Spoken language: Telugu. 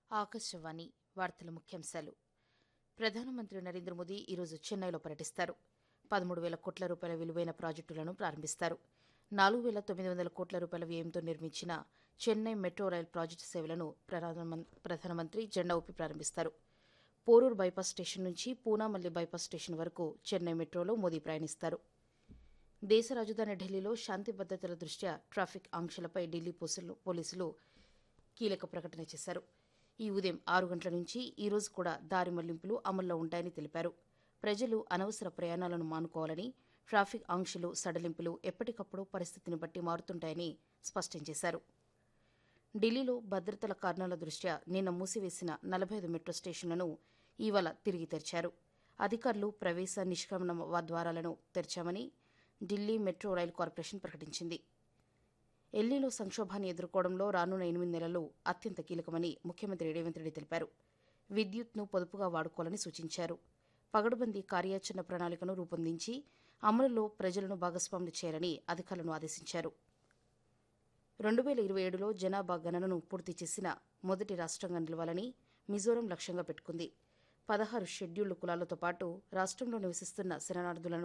ఆకాశవాణి వార్తల ముఖ్యాంశాలు ప్రధానమంత్రి నరేంద్ర మోదీ ఈరోజు చెన్నైలో పర్యటిస్తారు పదమూడు వేల కోట్ల రూపాయల విలువైన ప్రాజెక్టులను ప్రారంభిస్తారు నాలుగు వేల తొమ్మిది వందల కోట్ల రూపాయల వ్యయంతో నిర్మించిన చెన్నై మెట్రో రైల్ ప్రాజెక్టు సేవలను ప్రధానమం- ప్రధానమంత్రి జెండా ఊపి ప్రారంభిస్తారు పోరూరు బైపాస్ స్టేషన్ నుంచి పూనామల్లి బైపాస్ స్టేషన్ వరకు చెన్నై మెట్రోలో మోదీ ప్రయాణిస్తారు దేశ రాజధాని ఢిల్లీలో శాంతి భద్రతల దృష్ట్యా ట్రాఫిక్ ఆంక్షలపై ఢిల్లీ పోలీసులు పోలీసులు కీలక ప్రకటన చేశారు ఈ ఉదయం ఆరు గంటల నుంచి ఈ రోజు కూడా దారి మళ్లింపులు అమల్లో ఉంటాయని తెలిపారు ప్రజలు అనవసర ప్రయాణాలను మానుకోవాలని ట్రాఫిక్ ఆంక్షలు సడలింపులు ఎప్పటికప్పుడు పరిస్థితిని బట్టి మారుతుంటాయని స్పష్టం చేశారు ఢిల్లీలో భద్రతల కారణాల దృష్ట్యా నిన్న మూసివేసిన నలభై ఐదు మెట్రో స్టేషన్లను ఇవాళ తిరిగి తెరిచారు అధికారులు ప్రవేశ నిష్క్రమణ ద్వారాలను తెరిచామని ఢిల్లీ మెట్రో రైలు కార్పొరేషన్ ప్రకటించింది ఎల్లీలో సంక్షోభాన్ని ఎదుర్కోవడంలో రానున్న ఎనిమిది నెలలు అత్యంత కీలకమని ముఖ్యమంత్రి రేవంత్ రెడ్డి తెలిపారు విద్యుత్ను పొదుపుగా వాడుకోవాలని సూచించారు పగడుబందీ కార్యాచరణ ప్రణాళికను రూపొందించి అమలులో ప్రజలను భాగస్వాములు చేయాలని అధికారులను ఆదేశించారు రెండు వేల ఇరవై ఏడులో జనాభా గణనను పూర్తి చేసిన మొదటి రాష్ట్రంగా నిలవాలని మిజోరం లక్ష్యంగా పెట్టుకుంది పదహారు షెడ్యూల్డ్ కులాలతో పాటు రాష్ట్రంలో నివసిస్తున్న శరణార్థులను